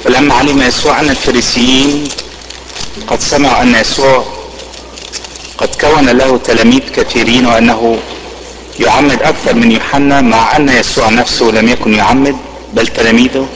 فلما علم يسوع أن الفريسيين قد سمعوا أن يسوع قد كون له تلاميذ كثيرين وأنه يعمد أكثر من يوحنا مع أن يسوع نفسه لم يكن يعمد بل تلاميذه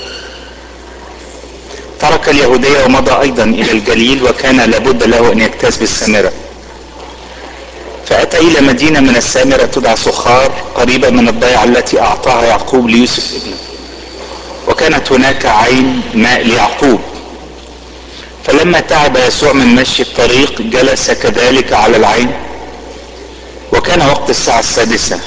ترك اليهودية ومضى أيضا إلى الجليل وكان لابد له أن يجتاز بالسامرة فأتى إلى مدينة من السامرة تدعى سخار قريبة من الضيعة التي أعطاها يعقوب ليوسف ابنه وكانت هناك عين ماء ليعقوب فلما تعب يسوع من مشي الطريق جلس كذلك على العين وكان وقت الساعة السادسة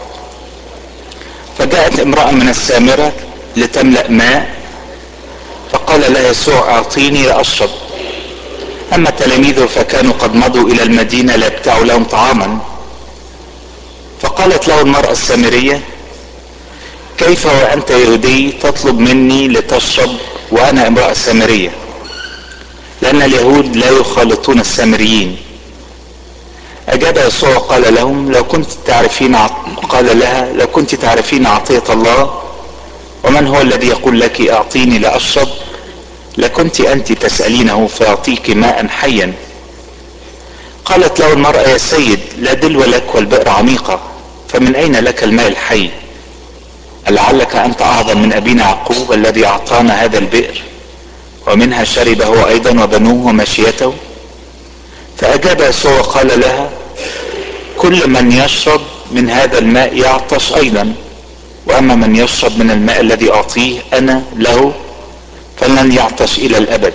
فجاءت امرأة من السامرة لتملأ ماء فقال لها يسوع اعطيني لاشرب اما تلاميذه فكانوا قد مضوا الى المدينه ليبتاعوا لهم طعاما فقالت له المراه السامريه كيف وانت يهودي تطلب مني لتشرب وانا امراه سامريه لان اليهود لا يخالطون السامريين اجاب يسوع وقال لهم لو كنت تعرفين قال لها لو كنت تعرفين عطيه الله ومن هو الذي يقول لك اعطيني لاشرب لكنت انت تسالينه فيعطيك ماء حيا قالت له المراه يا سيد لا دلو لك والبئر عميقه فمن اين لك الماء الحي لعلك انت اعظم من ابينا يعقوب الذي اعطانا هذا البئر ومنها شرب هو ايضا وبنوه ومشيته فاجاب يسوع وقال لها كل من يشرب من هذا الماء يعطش ايضا واما من يشرب من الماء الذي اعطيه انا له فلن يعطش الى الابد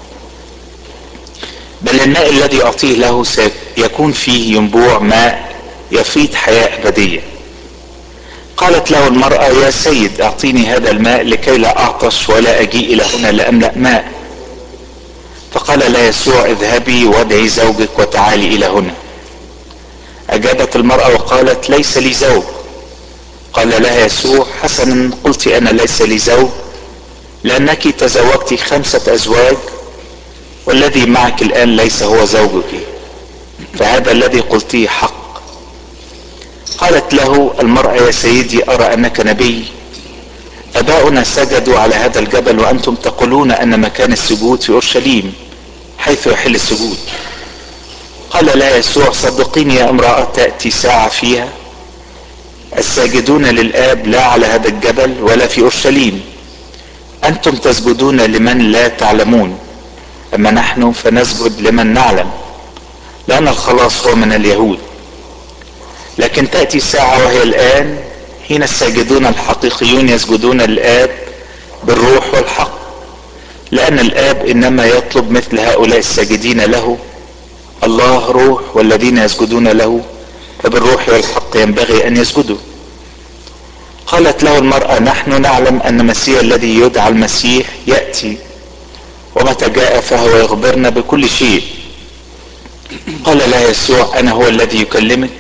بل الماء الذي اعطيه له سيكون فيه ينبوع ماء يفيض حياه ابديه قالت له المراه يا سيد اعطيني هذا الماء لكي لا اعطش ولا اجيء الى هنا لاملا ماء فقال لا يسوع اذهبي وادعي زوجك وتعالي الى هنا اجابت المراه وقالت ليس لي زوج قال لها يسوع حسنا قلت انا ليس لي زوج لانك تزوجت خمسه ازواج والذي معك الان ليس هو زوجك فهذا الذي قلتيه حق قالت له المراه يا سيدي ارى انك نبي اباؤنا سجدوا على هذا الجبل وانتم تقولون ان مكان السجود في اورشليم حيث يحل السجود قال لا يسوع صدقيني يا امراه تاتي ساعه فيها الساجدون للآب لا على هذا الجبل ولا في أورشليم أنتم تسجدون لمن لا تعلمون أما نحن فنسجد لمن نعلم لأن الخلاص هو من اليهود لكن تأتي ساعة وهي الآن حين الساجدون الحقيقيون يسجدون للآب بالروح والحق لأن الآب إنما يطلب مثل هؤلاء الساجدين له الله روح والذين يسجدون له فبالروح والحق ينبغي ان يسجدوا قالت له المرأة نحن نعلم ان المسيح الذي يدعى المسيح يأتي ومتى جاء فهو يخبرنا بكل شيء قال لا يسوع انا هو الذي يكلمك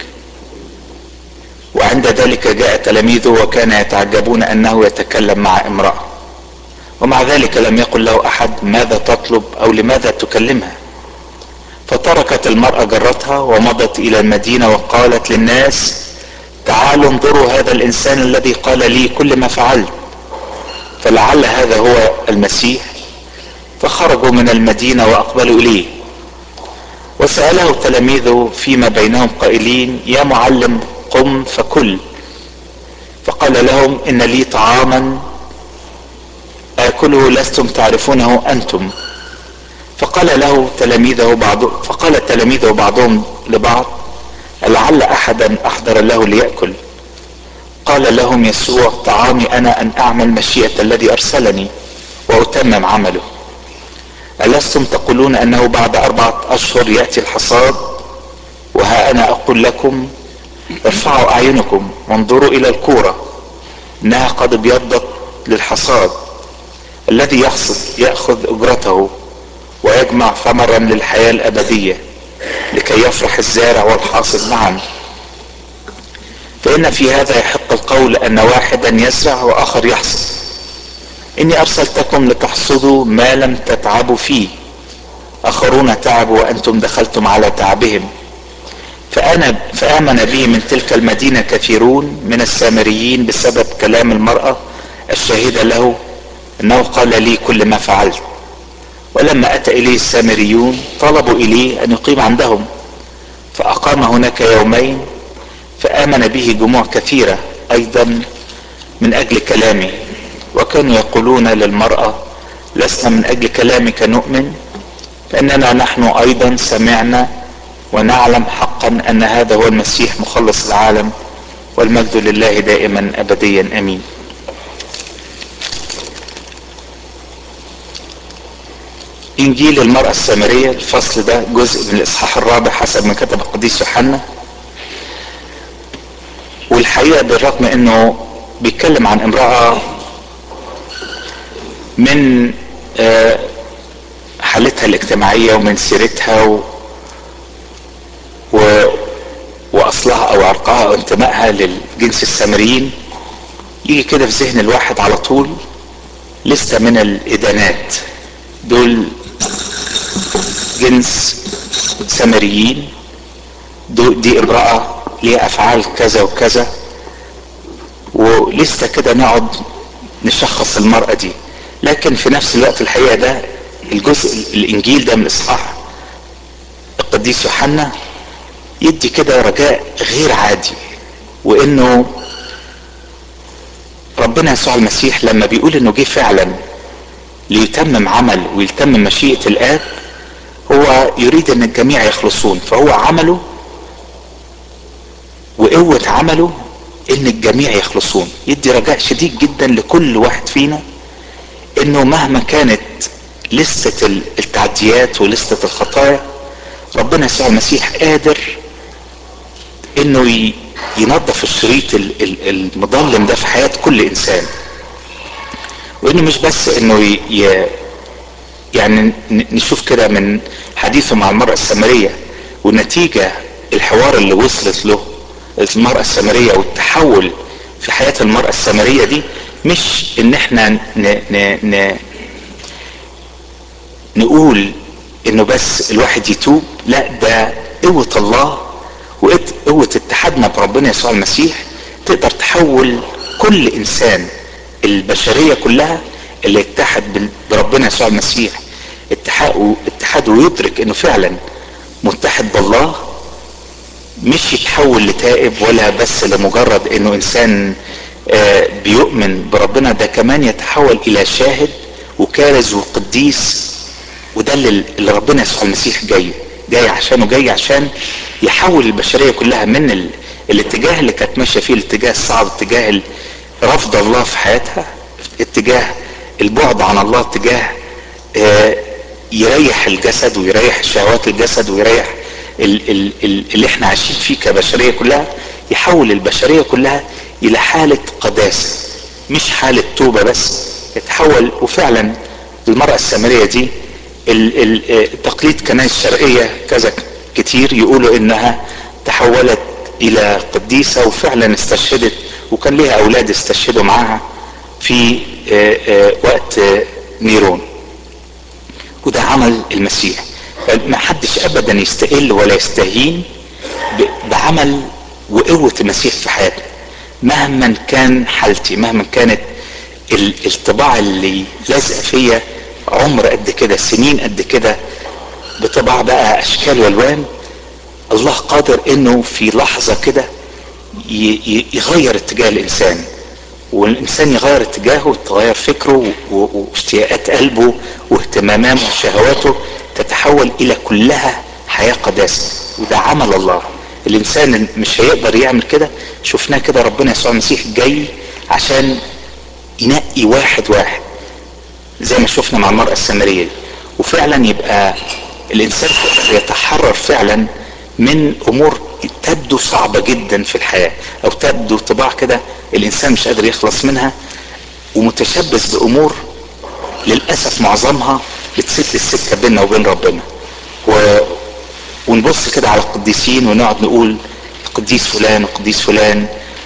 وعند ذلك جاء تلاميذه وكان يتعجبون انه يتكلم مع امرأة ومع ذلك لم يقل له احد ماذا تطلب او لماذا تكلمها فتركت المرأة جرتها ومضت إلى المدينة وقالت للناس تعالوا انظروا هذا الإنسان الذي قال لي كل ما فعلت فلعل هذا هو المسيح فخرجوا من المدينة وأقبلوا إليه وسأله تلاميذه فيما بينهم قائلين يا معلم قم فكل فقال لهم إن لي طعاما آكله لستم تعرفونه أنتم فقال له تلاميذه بعض فقال تلاميذه بعضهم لبعض لعل احدا احضر له ليأكل قال لهم يسوع طعامي انا ان اعمل مشيئة الذي ارسلني واتمم عمله ألستم تقولون انه بعد اربعة اشهر يأتي الحصاد وها انا اقول لكم ارفعوا اعينكم وانظروا الى الكورة انها قد ابيضت للحصاد الذي يحصد يأخذ اجرته ويجمع ثمرا للحياة الأبدية لكي يفرح الزارع والحاصد معا فإن في هذا يحق القول أن واحدا يزرع وآخر يحصد إني أرسلتكم لتحصدوا ما لم تتعبوا فيه آخرون تعبوا وأنتم دخلتم على تعبهم فأنا فآمن بي من تلك المدينة كثيرون من السامريين بسبب كلام المرأة الشاهدة له انه قال لي كل ما فعلت ولما اتى اليه السامريون طلبوا اليه ان يقيم عندهم فاقام هناك يومين فامن به جموع كثيره ايضا من اجل كلامه وكانوا يقولون للمراه لسنا من اجل كلامك نؤمن فاننا نحن ايضا سمعنا ونعلم حقا ان هذا هو المسيح مخلص العالم والمجد لله دائما ابديا امين انجيل المرأة السامرية الفصل ده جزء من الاصحاح الرابع حسب ما كتب القديس يوحنا والحقيقة بالرغم انه بيتكلم عن امرأة من حالتها الاجتماعية ومن سيرتها و... و... واصلها او عرقها او انتمائها للجنس السامريين يجي كده في ذهن الواحد على طول لسه من الادانات دول جنس سامريين دي امرأة ليها افعال كذا وكذا ولسه كده نقعد نشخص المرأة دي لكن في نفس الوقت الحقيقة ده الجزء الانجيل ده من الاصحاح القديس يوحنا يدي كده رجاء غير عادي وانه ربنا يسوع المسيح لما بيقول انه جه فعلا ليتمم عمل ويتمم مشيئة الاب هو يريد ان الجميع يخلصون فهو عمله وقوة عمله ان الجميع يخلصون يدي رجاء شديد جدا لكل واحد فينا انه مهما كانت لستة التعديات ولستة الخطايا ربنا يسوع المسيح قادر انه ينظف الشريط المظلم ده في حياة كل انسان وانه مش بس انه ي... يعني نشوف كده من حديثه مع المرأة السامرية والنتيجة الحوار اللي وصلت له المرأة السامرية والتحول في حياة المرأة السامرية دي مش ان احنا ن... ن... ن... نقول انه بس الواحد يتوب لا ده قوة الله وقوة اتحادنا بربنا يسوع المسيح تقدر تحول كل انسان البشرية كلها اللي اتحد بربنا يسوع المسيح اتحاد اتحاد ويدرك انه فعلا متحد بالله مش يتحول لتائب ولا بس لمجرد انه انسان آه بيؤمن بربنا ده كمان يتحول الى شاهد وكارز وقديس وده اللي, اللي ربنا يسوع المسيح جاي جاي عشانه جاي عشان يحول البشريه كلها من ال... الاتجاه اللي كانت ماشيه فيه الاتجاه الصعب اتجاه رفض الله في حياتها اتجاه البعد عن الله اتجاه آه يريح الجسد ويريح شهوات الجسد ويريح ال ال ال اللي احنا عايشين فيه كبشريه كلها يحول البشريه كلها الى حاله قداسه مش حاله توبه بس يتحول وفعلا المراه السامريه دي التقليد كنائس الشرقيه كذا كتير يقولوا انها تحولت الى قديسه وفعلا استشهدت وكان ليها اولاد استشهدوا معاها في وقت نيرون وده عمل المسيح ما حدش ابدا يستقل ولا يستهين بعمل وقوة المسيح في حياته مهما كان حالتي مهما كانت الطباع اللي لازقة فيا عمر قد كده سنين قد كده بطباع بقى اشكال والوان الله قادر انه في لحظة كده يغير اتجاه الانسان والانسان يغير اتجاهه تغير فكره واشتياقات قلبه واهتماماته وشهواته تتحول الى كلها حياة قداسة وده عمل الله الانسان مش هيقدر يعمل كده شفناه كده ربنا يسوع المسيح جاي عشان ينقي واحد واحد زي ما شفنا مع المرأة السامرية دي وفعلا يبقى الانسان يتحرر فعلا من امور تبدو صعبة جدا في الحياة او تبدو طباع كده الانسان مش قادر يخلص منها ومتشبث بامور للاسف معظمها بتسد السكة بيننا وبين ربنا و... ونبص كده على القديسين ونقعد نقول القديس فلان القديس فلان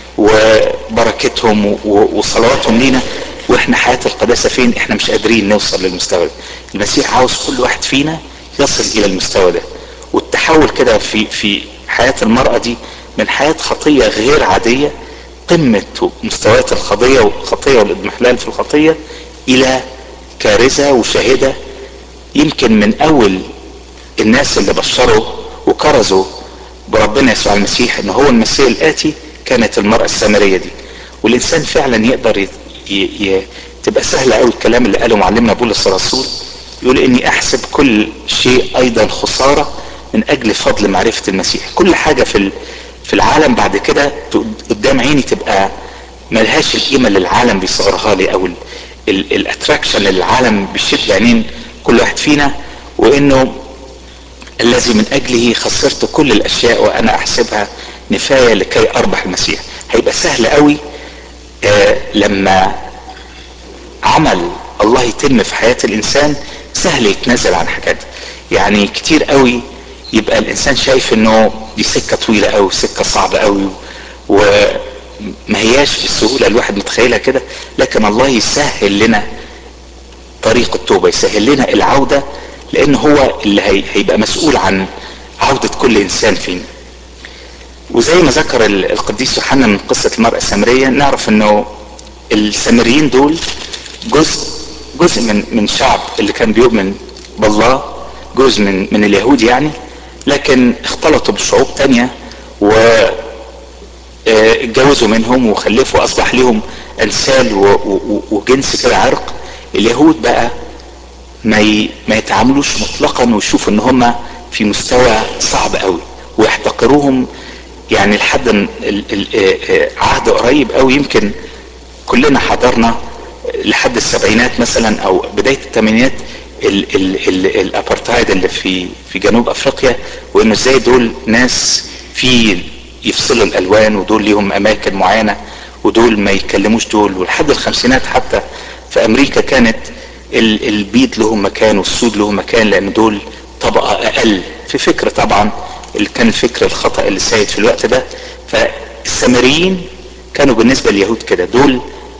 وبركتهم وصلواتهم لينا واحنا حياة القداسة فين احنا مش قادرين نوصل للمستوى ده المسيح عاوز كل واحد فينا يصل الى المستوى ده والتحول كده في في حياة المرأة دي من حياة خطية غير عادية قمة مستويات الخطية والخطية والاضمحلال في الخطية الى كارثة وشاهدة يمكن من اول الناس اللي بشروا وكرزوا بربنا يسوع المسيح ان هو المسيح الاتي كانت المرأة السامرية دي والانسان فعلا يقدر ي... ي... ي... تبقى سهلة قوي الكلام اللي قاله معلمنا بولس الرسول يقول اني احسب كل شيء ايضا خسارة من اجل فضل معرفة المسيح كل حاجة في في العالم بعد كده قدام عيني تبقى ملهاش القيمة اللي العالم بيصغرها لي او الاتراكشن اللي العالم بيشد عينين كل واحد فينا وانه الذي من اجله خسرت كل الاشياء وانا احسبها نفاية لكي اربح المسيح هيبقى سهل قوي آه لما عمل الله يتم في حياة الانسان سهل يتنازل عن حاجات يعني كتير قوي يبقى الانسان شايف انه دي سكة طويلة قوي سكة صعبة قوي وما هياش بالسهولة الواحد متخيلها كده لكن الله يسهل لنا طريق التوبة يسهل لنا العودة لان هو اللي هي هيبقى مسؤول عن عودة كل انسان فينا وزي ما ذكر القديس يوحنا من قصة المرأة السامرية نعرف انه السامريين دول جزء جزء من من شعب اللي كان بيؤمن بالله جزء من من اليهود يعني لكن اختلطوا بشعوب تانية و اتجوزوا منهم وخلفوا اصبح لهم انسال وجنس كده عرق اليهود بقى ما ي... ما يتعاملوش مطلقا ويشوفوا ان هم في مستوى صعب قوي ويحتقروهم يعني لحد ال... ال... عهد قريب قوي يمكن كلنا حضرنا لحد السبعينات مثلا او بدايه الثمانينات الابارتايد اللي في في جنوب افريقيا وانه ازاي دول ناس في يفصلوا الالوان ودول ليهم اماكن معينه ودول ما يتكلموش دول ولحد الخمسينات حتى في امريكا كانت البيض لهم مكان والسود لهم مكان لان دول طبقه اقل في فكر طبعا اللي كان الفكر الخطا اللي سايد في الوقت ده فالسامريين كانوا بالنسبه لليهود كده دول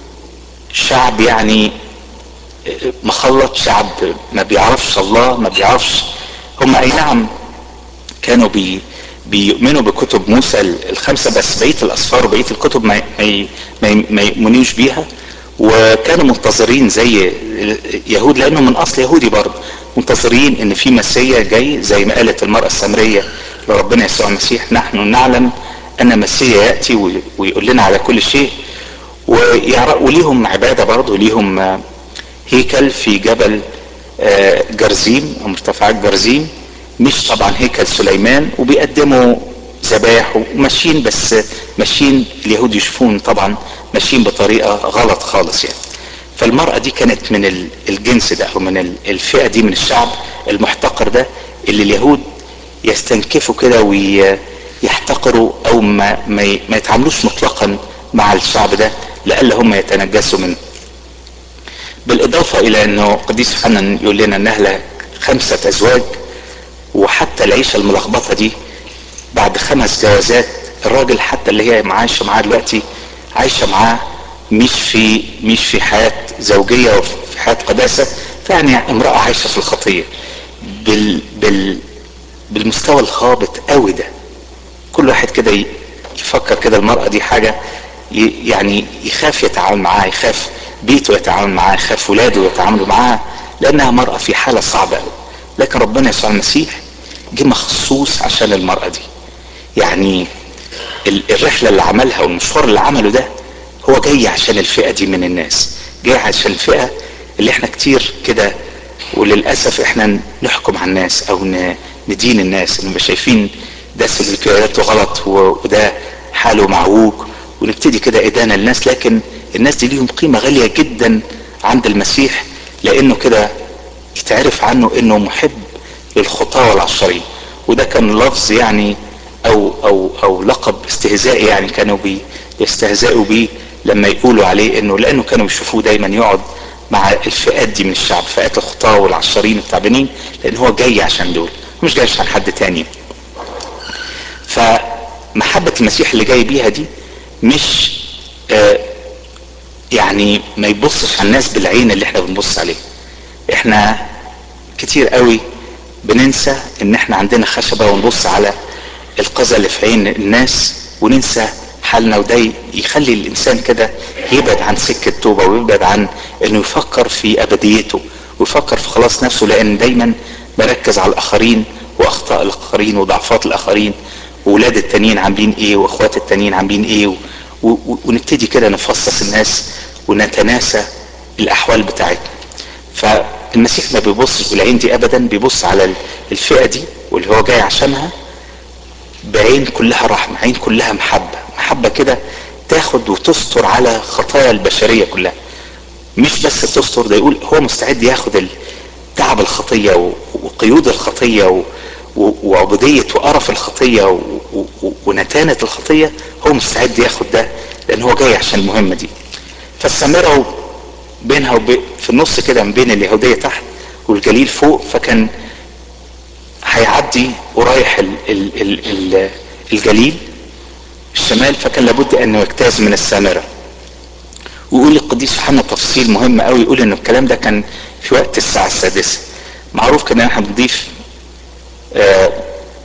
شعب يعني مخلط شعب ما بيعرفش الله ما بيعرفش هم اي نعم كانوا بي بيؤمنوا بكتب موسى الخمسه بس بقيه الاسفار وبقيه الكتب ما ما ما يؤمنوش بيها وكانوا منتظرين زي يهود لانه من اصل يهودي برضه منتظرين ان في مسيا جاي زي ما قالت المراه السامريه لربنا يسوع المسيح نحن نعلم ان مسيا ياتي ويقول لنا على كل شيء وليهم عباده برضه ليهم هيكل في جبل جرزيم او مرتفعات جرزيم مش طبعا هيكل سليمان وبيقدموا ذبائح وماشيين بس ماشيين اليهود يشوفون طبعا ماشيين بطريقه غلط خالص يعني فالمرأة دي كانت من الجنس ده او من الفئة دي من الشعب المحتقر ده اللي اليهود يستنكفوا كده ويحتقروا او ما, ما, ما يتعاملوش مطلقا مع الشعب ده لألا هم يتنجسوا منه بالاضافة الى انه قديس يوحنا يقول لنا انها لها خمسة ازواج وحتى العيشة الملخبطة دي بعد خمس جوازات الراجل حتى اللي هي عايشة معاه دلوقتي عايشة معاه مش في مش في حياة زوجية وفي حياة قداسة فيعني امرأة عايشة في الخطية بال بال بالمستوى الهابط قوي ده كل واحد كده يفكر كده المرأة دي حاجة يعني يخاف يتعامل معاها يخاف بيته يتعامل معاه يخاف ولاده يتعاملوا معاها لانها مرأة في حالة صعبة قوي لكن ربنا يسوع المسيح جه مخصوص عشان المرأة دي يعني الرحلة اللي عملها والمشوار اللي عمله ده هو جاي عشان الفئة دي من الناس جاي عشان الفئة اللي احنا كتير كده وللأسف احنا نحكم على الناس او ندين الناس اللي شايفين ده سلوكياته غلط وده حاله معوج ونبتدي كده ادانة الناس لكن الناس دي ليهم قيمة غالية جدا عند المسيح لانه كده يتعرف عنه انه محب للخطاة والعشرين وده كان لفظ يعني او او او لقب استهزائي يعني كانوا بي يستهزئوا بيه لما يقولوا عليه انه لانه كانوا يشوفوه دايما يقعد مع الفئات دي من الشعب فئات الخطاة والعشرين التعبانين لان هو جاي عشان دول مش جاي عشان حد تاني فمحبة المسيح اللي جاي بيها دي مش آه يعني ما يبصش على الناس بالعين اللي احنا بنبص عليه احنا كتير قوي بننسى ان احنا عندنا خشبة ونبص على القذى اللي في عين الناس وننسى حالنا وده يخلي الانسان كده يبعد عن سكة توبة ويبعد عن انه يفكر في ابديته ويفكر في خلاص نفسه لان دايما مركز على الاخرين واخطاء الاخرين وضعفات الاخرين وولاد التانيين عاملين ايه واخوات التانيين عاملين ايه و... و... ونبتدي كده نفصص الناس ونتناسى الاحوال بتاعتنا فالمسيح ما بيبصش بالعين دي ابدا بيبص على الفئة دي واللي هو جاي عشانها بعين كلها رحمة عين كلها محبة محبة كده تاخد وتستر على خطايا البشرية كلها مش بس تستر ده يقول هو مستعد ياخد تعب الخطية وقيود الخطية وعبودية وقرف الخطية ونتانة الخطية هو مستعد ياخد ده لان هو جاي عشان المهمة دي فالسامرة بينها وبين في النص كده من بين اليهودية تحت والجليل فوق فكان هيعدي ورايح ال ال ال ال الجليل الشمال فكان لابد انه يجتاز من السامرة ويقول القديس يوحنا تفصيل مهم قوي يقول ان الكلام ده كان في وقت الساعة السادسة معروف كده ان احنا بنضيف آه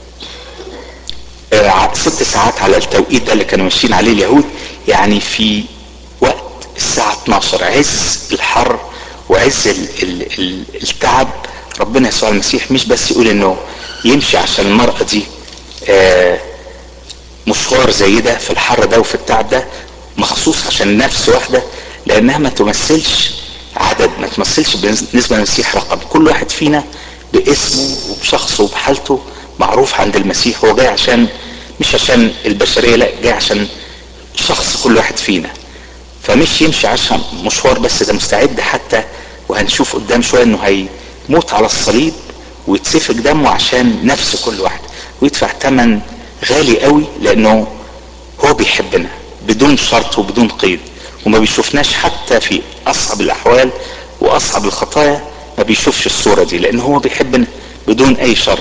آه ست ساعات على التوقيت ده اللي كانوا ماشيين عليه اليهود يعني في وقت الساعة 12 عز الحر وعز ال ال ال التعب ربنا يسوع المسيح مش بس يقول انه يمشي عشان المرأة دي آه مشوار زي ده في الحر ده وفي التعب ده مخصوص عشان نفس واحدة لانها ما تمثلش عدد ما تمثلش بالنسبة للمسيح رقم كل واحد فينا باسمه وبشخصه وبحالته معروف عند المسيح هو جاي عشان مش عشان البشرية لا جاي عشان شخص كل واحد فينا فمش يمشي عشان مشوار بس ده مستعد حتى وهنشوف قدام شوية انه هيموت على الصليب ويتسفك دمه عشان نفس كل واحد ويدفع ثمن غالي قوي لانه هو بيحبنا بدون شرط وبدون قيد وما بيشوفناش حتى في اصعب الاحوال واصعب الخطايا ما بيشوفش الصورة دي لان هو بيحبنا بدون اي شرط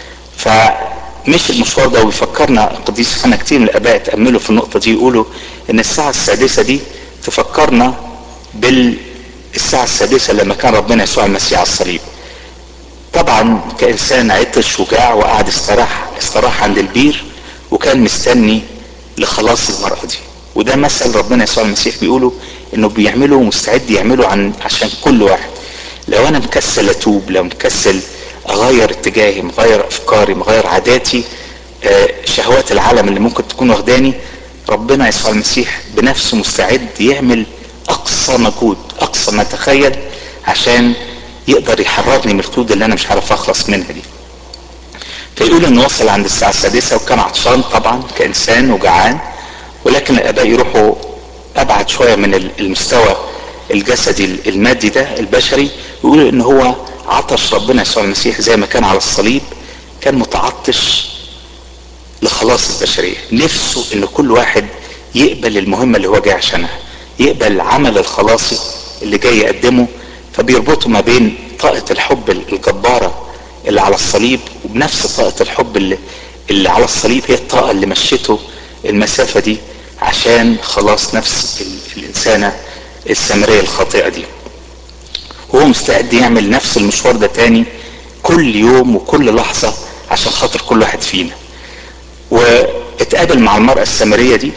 فمش المشوار ده وبيفكرنا قديس يوحنا كتير من الاباء تأملوا في النقطة دي يقولوا ان الساعة السادسة دي تفكرنا بالساعة السادسة لما كان ربنا يسوع المسيح على الصليب طبعا كإنسان عطش وجاع وقعد استراح استراح عند البير وكان مستني لخلاص المرأة دي وده مثل ربنا يسوع المسيح بيقوله انه بيعمله ومستعد يعمله عن عشان كل واحد لو انا مكسل اتوب لو مكسل اغير اتجاهي مغير افكاري مغير عاداتي شهوات العالم اللي ممكن تكون واخداني ربنا يسوع المسيح بنفسه مستعد يعمل اقصى مجهود اقصى ما تخيل عشان يقدر يحررني من القيود اللي انا مش عارف اخلص منها دي فيقول انه وصل عند الساعة السادسة وكان عطشان طبعا كانسان وجعان ولكن الاباء يروحوا ابعد شوية من المستوى الجسدي المادي ده البشري يقولوا ان هو عطش ربنا يسوع المسيح زي ما كان على الصليب كان متعطش لخلاص البشرية نفسه ان كل واحد يقبل المهمة اللي هو جاي عشانها يقبل العمل الخلاصي اللي جاي يقدمه فبيربطوا ما بين طاقة الحب الجبارة اللي على الصليب وبنفس طاقة الحب اللي, اللي على الصليب هي الطاقة اللي مشيته المسافة دي عشان خلاص نفس الإنسانة السامرية الخاطئة دي وهو مستعد يعمل نفس المشوار ده تاني كل يوم وكل لحظة عشان خاطر كل واحد فينا واتقابل مع المرأة السامرية دي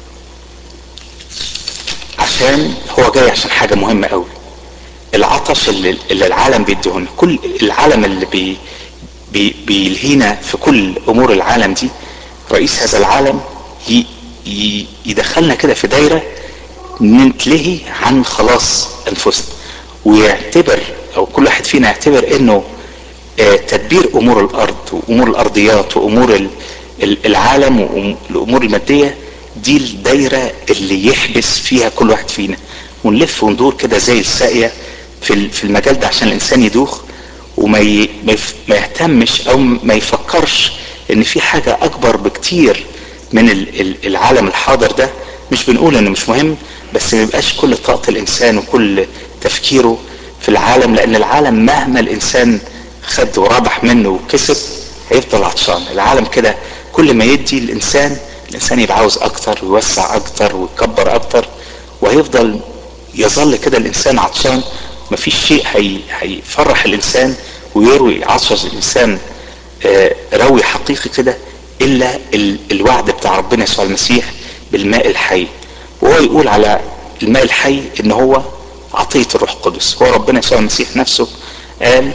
عشان هو جاي عشان حاجة مهمة قوي العطش اللي, اللي العالم بيديهن كل العالم اللي بي بي بيلهينا في كل امور العالم دي رئيس هذا العالم ي ي يدخلنا كده في دايرة نتلهي عن خلاص انفسنا ويعتبر او كل واحد فينا يعتبر انه آه تدبير امور الارض وامور الارضيات وامور العالم والامور المادية دي الدايرة اللي يحبس فيها كل واحد فينا ونلف وندور كده زي الساقية في في المجال ده عشان الانسان يدوخ وما ي... ما يهتمش او ما يفكرش ان في حاجة اكبر بكتير من العالم الحاضر ده مش بنقول انه مش مهم بس ما يبقاش كل طاقة الانسان وكل تفكيره في العالم لان العالم مهما الانسان خد وربح منه وكسب هيفضل عطشان العالم كده كل ما يدي الانسان الانسان يبقى عاوز اكتر ويوسع اكتر ويكبر اكتر وهيفضل يظل كده الانسان عطشان مفيش شيء هي هيفرح الانسان ويروي عطش الانسان آه روي حقيقي كده الا ال الوعد بتاع ربنا يسوع المسيح بالماء الحي وهو يقول على الماء الحي ان هو عطية الروح القدس هو ربنا يسوع المسيح نفسه قال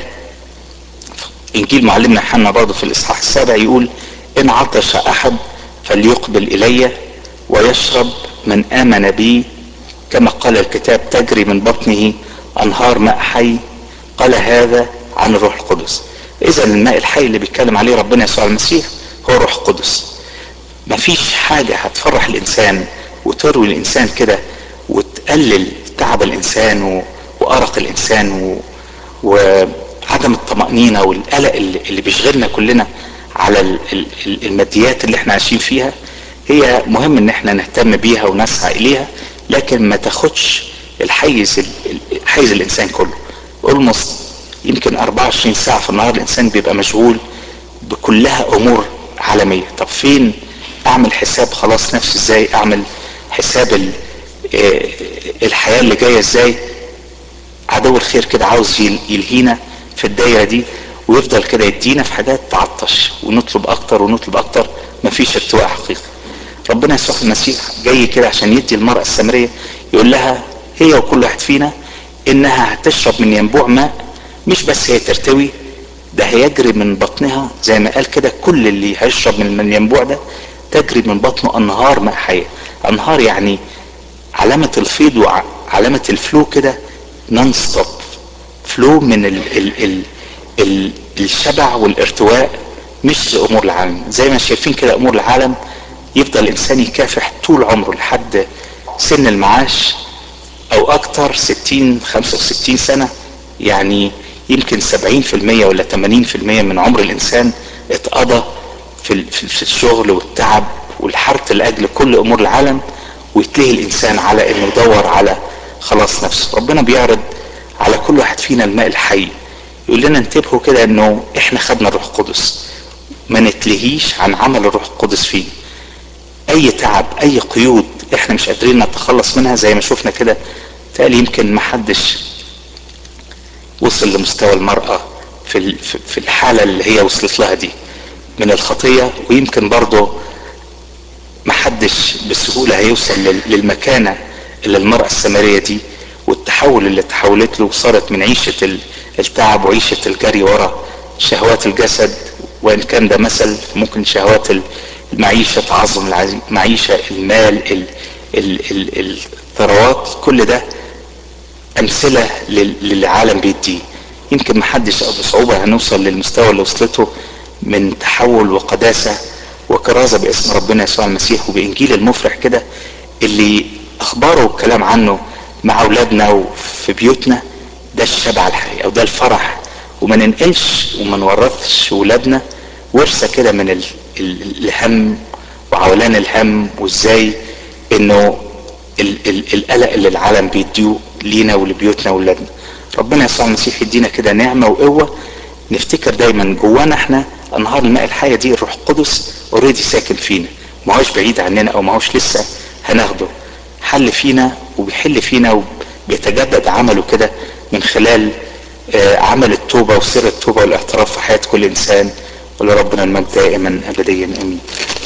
انجيل معلمنا حنا برضه في الاصحاح السابع يقول ان عطش احد فليقبل الي ويشرب من امن بي كما قال الكتاب تجري من بطنه انهار ماء حي قال هذا عن الروح القدس اذا الماء الحي اللي بيتكلم عليه ربنا يسوع المسيح هو الروح القدس مفيش حاجة هتفرح الانسان وتروي الانسان كده وتقلل تعب الانسان و... وارق الانسان و... وعدم الطمأنينة والقلق اللي, اللي بيشغلنا كلنا على ال... ال... الماديات اللي احنا عايشين فيها هي مهم ان احنا نهتم بيها ونسعى اليها لكن ما تاخدش الحيز ال... حيز الانسان كله اولموست يمكن 24 ساعة في النهار الانسان بيبقى مشغول بكلها امور عالمية طب فين اعمل حساب خلاص نفسي ازاي اعمل حساب ال... الحياة اللي جاية ازاي عدو الخير كده عاوز يلهينا في الدايرة دي ويفضل كده يدينا في حاجات تعطش ونطلب اكتر ونطلب اكتر مفيش ارتواء حقيقي ربنا يسوع المسيح جاي كده عشان يدي المرأة السامرية يقول لها هي وكل واحد فينا انها هتشرب من ينبوع ماء مش بس هي ترتوي ده هيجري من بطنها زي ما قال كده كل اللي هيشرب من الينبوع ده تجري من بطنه انهار ماء حيه انهار يعني علامة الفيض وعلامة الفلو كده نون ستوب فلو من ال ال ال ال الشبع والارتواء مش لامور العالم زي ما شايفين كده امور العالم يفضل الانسان يكافح طول عمره لحد سن المعاش او اكتر 60 65 سنة يعني يمكن 70% ولا 80% من عمر الانسان اتقضى في, في الشغل والتعب والحرث لاجل كل امور العالم ويتلهي الانسان على انه يدور على خلاص نفسه ربنا بيعرض على كل واحد فينا الماء الحي يقول لنا انتبهوا كده انه احنا خدنا الروح القدس ما نتلهيش عن عمل الروح القدس فيه اي تعب اي قيود احنا مش قادرين نتخلص منها زي ما شفنا كده تقال يمكن ما حدش وصل لمستوى المرأة في في الحالة اللي هي وصلت لها دي من الخطية ويمكن برضه محدش بسهولة هيوصل للمكانة اللي المرأة السامرية دي والتحول اللي تحولت له وصارت من عيشة التعب وعيشة الجري ورا شهوات الجسد وإن كان ده مثل ممكن شهوات المعيشة تعظم المعيشة المال ال ال ال الثروات كل ده أمثلة للعالم بيديه يمكن محدش بصعوبة هنوصل للمستوى اللي وصلته من تحول وقداسة وكرازة باسم ربنا يسوع المسيح وبإنجيل المفرح كده اللي أخباره والكلام عنه مع أولادنا وفي بيوتنا ده الشبع الحقيقي أو ده الفرح وما ننقلش وما نورثش ولادنا ورثة كده من ال ال الهم وعولان الهم وازاي انه ال ال القلق اللي العالم بيديه لينا ولبيوتنا وولادنا ربنا يسوع المسيح يدينا كده نعمة وقوة نفتكر دايما جوانا احنا انهار الماء الحية دي الروح القدس اوريدي ساكن فينا ما هوش بعيد عننا او ما هوش لسه هناخده حل فينا وبيحل فينا وبيتجدد عمله كده من خلال عمل التوبة وسر التوبة والاعتراف في حياة كل انسان ولربنا المجد دائما ابديا امين